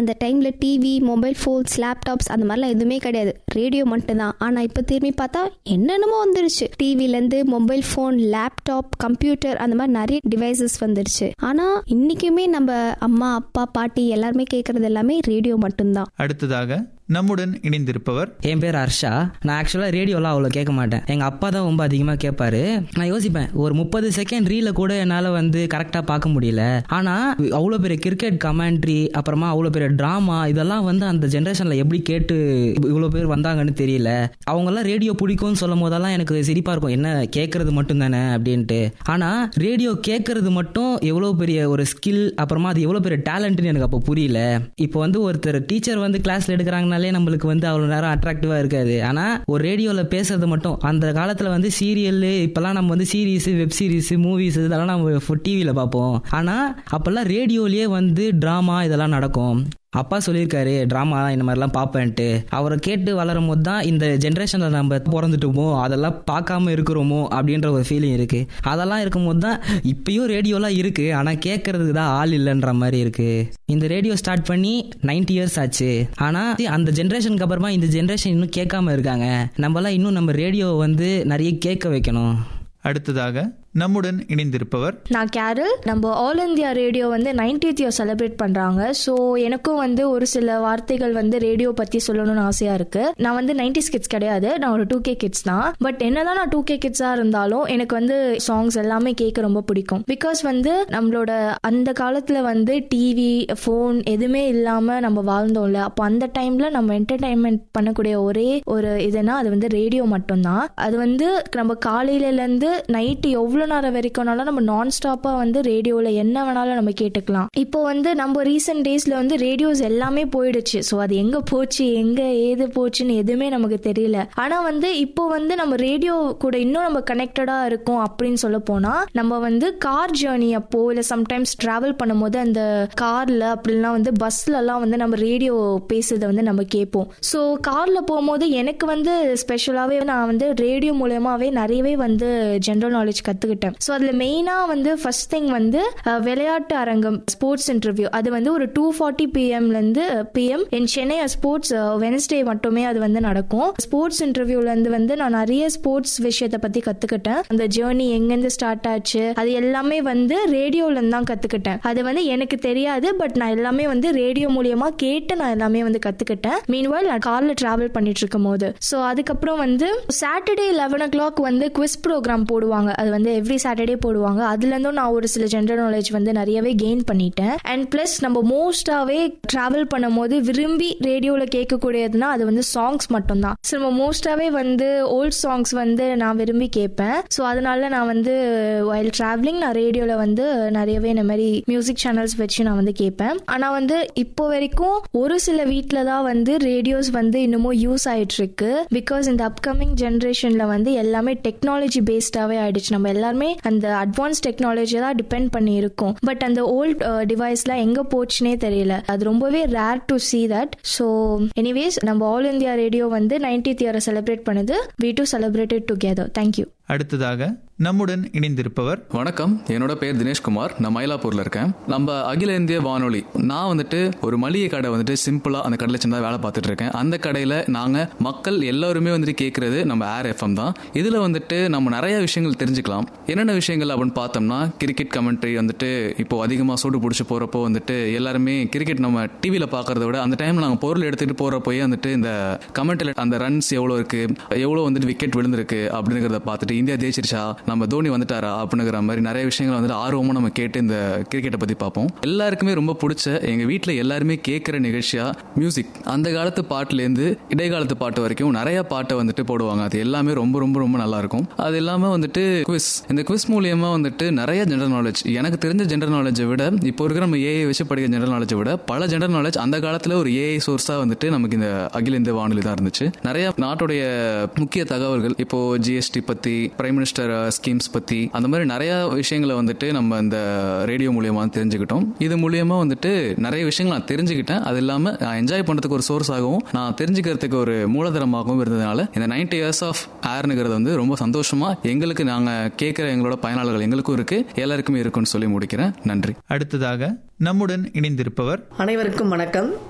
அந்த டைம்ல TV mobile phones laptops அந்த மாதிரிலாம் எதுவுமே கிடையாது ரேடியோ மட்டும்தான் ஆனா இப்போ திரும்பி பார்த்தா என்னென்னமோ வந்துருச்சு டிவில இருந்து மொபைல் ஃபோன் லேப்டாப் கம்ப்யூட்டர் அந்த மாதிரி நிறைய டிவைசஸ் வந்துருச்சு ஆனா இன்னைக்குமே நம்ம அம்மா அப்பா பாட்டி எல்லாருமே கேட்கறது எல்லாமே ரேடியோ மட்டும்தான் அடுத்ததாக நம்முடன் இணைந்திருப்பவர் என் பேர் ஹர்ஷா நான் ஆக்சுவலாக ரேடியோலாம் அவ்வளோ கேட்க மாட்டேன் எங்கள் அப்பா தான் ரொம்ப அதிகமாக கேட்பாரு நான் யோசிப்பேன் ஒரு முப்பது செகண்ட் ரீல கூட என்னால் வந்து கரெக்டாக பார்க்க முடியல ஆனால் அவ்வளோ பெரிய கிரிக்கெட் கமெண்ட்ரி அப்புறமா அவ்வளோ பெரிய ட்ராமா இதெல்லாம் வந்து அந்த ஜென்ரேஷனில் எப்படி கேட்டு இவ்வளோ பேர் வந்தாங்கன்னு தெரியல அவங்கெல்லாம் ரேடியோ பிடிக்கும்னு சொல்லும் போதெல்லாம் எனக்கு சிரிப்பாக இருக்கும் என்ன கேட்கறது மட்டும் தானே அப்படின்ட்டு ஆனால் ரேடியோ கேட்கறது மட்டும் எவ்வளோ பெரிய ஒரு ஸ்கில் அப்புறமா அது எவ்வளோ பெரிய டேலண்ட்னு எனக்கு அப்போ புரியல இப்போ வந்து ஒருத்தர் டீச்சர் வந்து கிளாஸ்ல எடுக்கிறாங்கனாலே நம்மளுக்கு வந்து அவ்வளோ நேரம் அட்ராக்டிவா இருக்காது ஆனா ஒரு ரேடியோல பேசுறது மட்டும் அந்த காலத்துல வந்து சீரியல் இப்பெல்லாம் நம்ம வந்து சீரீஸ் வெப் சீரிஸ் மூவிஸ் இதெல்லாம் நம்ம டிவியில பார்ப்போம் ஆனா அப்பெல்லாம் ரேடியோலயே வந்து டிராமா இதெல்லாம் நடக்கும் அப்பா சொல்லியிருக்காரு ட்ராமா இந்த மாதிரிலாம் பார்ப்பேன்ட்டு அவரை கேட்டு வளரும் போது தான் இந்த ஜென்ரேஷனில் நம்ம பிறந்துட்டோமோ அதெல்லாம் பார்க்காம இருக்கிறோமோ அப்படின்ற ஒரு ஃபீலிங் இருக்கு அதெல்லாம் இருக்கும்போது தான் இப்பயும் ரேடியோலாம் இருக்கு ஆனால் கேட்கறதுக்கு தான் ஆள் இல்லைன்ற மாதிரி இருக்கு இந்த ரேடியோ ஸ்டார்ட் பண்ணி 90 இயர்ஸ் ஆச்சு ஆனால் அந்த ஜென்ரேஷனுக்கு அப்புறமா இந்த ஜென்ரேஷன் இன்னும் கேட்காம இருக்காங்க நம்மலாம் இன்னும் நம்ம ரேடியோ வந்து நிறைய கேட்க வைக்கணும் அடுத்ததாக நம்முடன் இணைந்திருப்பவர் நான் கேரல் நம்ம ஆல் இந்தியா ரேடியோ வந்து நைன்டீத் இயர் செலிப்ரேட் பண்றாங்க ஸோ எனக்கும் வந்து ஒரு சில வார்த்தைகள் வந்து ரேடியோ பத்தி சொல்லணும்னு ஆசையா இருக்கு நான் வந்து நைன்டிஸ் கிட்ஸ் கிடையாது நான் ஒரு டூ கே கிட்ஸ் தான் பட் என்னதான் நான் டூ கே கிட்ஸா இருந்தாலும் எனக்கு வந்து சாங்ஸ் எல்லாமே கேட்க ரொம்ப பிடிக்கும் பிகாஸ் வந்து நம்மளோட அந்த காலத்துல வந்து டிவி ஃபோன் எதுவுமே இல்லாம நம்ம வாழ்ந்தோம்ல அப்போ அந்த டைம்ல நம்ம என்டர்டைன்மெண்ட் பண்ணக்கூடிய ஒரே ஒரு இதுனா அது வந்து ரேடியோ மட்டும்தான் அது வந்து நம்ம காலையில இருந்து நைட்டு எவ்வளவு நேரம் வரைக்கும்னாலும் நம்ம நான் ஸ்டாப்பா வந்து ரேடியோல என்ன வேணாலும் நம்ம கேட்டுக்கலாம் இப்போ வந்து நம்ம ரீசெண்ட் டேஸ்ல வந்து ரேடியோஸ் எல்லாமே போயிடுச்சு ஸோ அது எங்க போச்சு எங்க ஏது போச்சுன்னு எதுவுமே நமக்கு தெரியல ஆனா வந்து இப்போ வந்து நம்ம ரேடியோ கூட இன்னும் நம்ம கனெக்டடா இருக்கோம் அப்படின்னு சொல்ல போனா நம்ம வந்து கார் ஜேர்னி அப்போ இல்ல சம்டைம்ஸ் டிராவல் பண்ணும்போது அந்த கார்ல அப்படிலாம் வந்து பஸ்ல எல்லாம் வந்து நம்ம ரேடியோ பேசுறதை வந்து நம்ம கேட்போம் ஸோ கார்ல போகும்போது எனக்கு வந்து ஸ்பெஷலாவே நான் வந்து ரேடியோ மூலயமாவே நிறையவே வந்து ஜென்ரல் நாலேஜ் கத்துக்கிட்டேன் ஸோ அதுல மெயினா வந்து ஃபர்ஸ்ட் திங் வந்து அஹ், விளையாட்டு அரங்கம் ஸ்போர்ட்ஸ் இன்டர்வியூ அது வந்து ஒரு டூ ஃபார்ட்டி பிஎம்ல இருந்து பிஎம் என் சென்னை ஸ்போர்ட்ஸ் வெனஸ்டே மட்டுமே அது வந்து நடக்கும் ஸ்போர்ட்ஸ் இன்டர்வியூல இருந்து வந்து நான் நிறைய ஸ்போர்ட்ஸ் விஷயத்தை பத்தி கத்துக்கிட்டேன் அந்த ஜேர்னி எங்கேருந்து ஸ்டார்ட் ஆச்சு அது எல்லாமே வந்து ரேடியோல இருந்து தான் கத்துக்கிட்டேன் அது வந்து எனக்கு தெரியாது பட் நான் எல்லாமே வந்து ரேடியோ மூலியமா கேட்டு நான் எல்லாமே வந்து கத்துக்கிட்டேன் மீன்வால் நான் கார்ல டிராவல் பண்ணிட்டு இருக்கும் போது ஸோ அதுக்கப்புறம் வந்து சாட்டர்டே லெவன் ஓ கிளாக் வந்து குவிஸ் ப்ரோக்ராம் போடுவாங்க அது வந்து எவ்ரி சாட்டர்டே போடுவாங்க அதுல இருந்தும் நான் ஒரு சில ஜென்ரல் நாலேஜ் வந்து நிறையவே கெயின் பண்ணிட்டேன் அண்ட் பிளஸ் நம்ம மோஸ்டாவே டிராவல் பண்ணும்போது விரும்பி ரேடியோல கேட்கக்கூடியதுன்னா அது வந்து சாங்ஸ் மட்டும்தான் ஸோ நம்ம மோஸ்டாவே வந்து ஓல்ட் சாங்ஸ் வந்து நான் விரும்பி கேட்பேன் ஸோ அதனால நான் வந்து வைல் டிராவலிங் நான் ரேடியோல வந்து நிறையவே இந்த மாதிரி மியூசிக் சேனல்ஸ் வச்சு நான் வந்து கேட்பேன் ஆனா வந்து இப்போ வரைக்கும் ஒரு சில வீட்டில் தான் வந்து ரேடியோஸ் வந்து இன்னமும் யூஸ் ஆயிட்டு இருக்கு பிகாஸ் இந்த அப்கமிங் ஜென்ரேஷன்ல வந்து எல்லாமே டெக்னாலஜி பேஸ்டாவே ஆயிடுச்சு நம்ம எல்லாருமே அந்த அட்வான்ஸ் டெக்னாலஜி தான் டிபெண்ட் பண்ணி இருக்கோம் பட் அந்த ஓல்ட் டிவைஸ்லாம் எங்க போச்சுனே தெரியல அது ரொம்பவே rare to see that so anyways நம்ம ஆல் இந்தியா ரேடியோ வந்து நைன்டீத் இயரை செலிப்ரேட் பண்ணுது we to celebrated together thank you அடுத்ததாக நம்முடன் இணைந்திருப்பவர் வணக்கம் என்னோட பேர் தினேஷ்குமார் நான் மயிலாப்பூர்ல இருக்கேன் நம்ம அகில இந்திய வானொலி நான் வந்துட்டு ஒரு மளிகை கடை வந்துட்டு சிம்பிளா அந்த கடையில் சின்னதாக வேலை பார்த்துட்டு இருக்கேன் அந்த கடையில நாங்க மக்கள் எல்லாருமே வந்துட்டு கேட்கறது நம்ம ஏர் எஃப்எம் தான் இதுல வந்துட்டு நம்ம நிறைய விஷயங்கள் தெரிஞ்சுக்கலாம் என்னென்ன விஷயங்கள் அப்படின்னு பார்த்தோம்னா கிரிக்கெட் கமெண்ட்ரி வந்துட்டு இப்போ அதிகமாக சூடு பிடிச்சி போறப்போ வந்துட்டு எல்லாருமே கிரிக்கெட் நம்ம டிவியில பார்க்கறத விட அந்த டைம்ல நாங்கள் பொருள் எடுத்துட்டு போறப்போயே வந்துட்டு இந்த கமெண்ட்ல அந்த ரன்ஸ் எவ்வளோ இருக்கு எவ்வளோ வந்துட்டு விக்கெட் விழுந்திருக்கு அப்படிங்கிறத பார்த்துட்டு இந்தியா ஜெயிச்சிருச்சா நம்ம தோனி வந்துட்டாரா அப்படிங்கிற மாதிரி நிறைய விஷயங்கள் வந்துட்டு ஆர்வமா நம்ம கேட்டு இந்த கிரிக்கெட்டை பத்தி பார்ப்போம் எல்லாருக்குமே ரொம்ப பிடிச்ச எங்க வீட்டில் எல்லாருமே கேட்குற நிகழ்ச்சியா மியூசிக் அந்த காலத்து பாட்டுலேருந்து இடைக்காலத்து பாட்டு வரைக்கும் நிறைய பாட்டை வந்துட்டு போடுவாங்க அது எல்லாமே ரொம்ப ரொம்ப ரொம்ப நல்லா இருக்கும் அது இல்லாம வந்துட்டு குவிஸ் இந்த குவிஸ் மூலியமா வந்துட்டு நிறைய ஜெனரல் நாலேஜ் எனக்கு தெரிஞ்ச ஜெனரல் நாலேஜை விட இப்போ இருக்கிற நம்ம ஏஐ வச்சு படிக்கிற ஜெனரல் நாலேஜை விட பல ஜெனரல் நாலேஜ் அந்த காலத்துல ஒரு ஏஐ சோர்ஸா வந்துட்டு நமக்கு இந்த அகில இந்திய வானொலி தான் இருந்துச்சு நிறைய நாட்டுடைய முக்கிய தகவல்கள் இப்போ ஜிஎஸ்டி பத்தி பிரைம் மினிஸ்டர் ஸ்கீம்ஸ் பத்தி அந்த மாதிரி நிறைய விஷயங்களை வந்துட்டு நம்ம இந்த ரேடியோ மூலியமா தெரிஞ்சுக்கிட்டோம் இது மூலியமா வந்துட்டு நிறைய விஷயங்கள் நான் தெரிஞ்சுக்கிட்டேன் அது இல்லாம நான் என்ஜாய் பண்றதுக்கு ஒரு சோர்ஸ் ஆகவும் நான் தெரிஞ்சுக்கிறதுக்கு ஒரு மூலதனமாகவும் இருந்ததுனால இந்த நைன்டி இயர்ஸ் ஆஃப் ஏர்னுங்கிறது வந்து ரொம்ப சந்தோஷமா எங்களுக்கு நாங்க கேட்கிற எங்களோட பயனாளர்கள் எங்களுக்கும் இருக்கு எல்லாருக்குமே இருக்குன்னு சொல்லி முடிக்கிறேன் நன்றி அடுத்ததாக நம்முடன் இணைந்திருப்பவர் அனைவருக்கும் வணக்கம்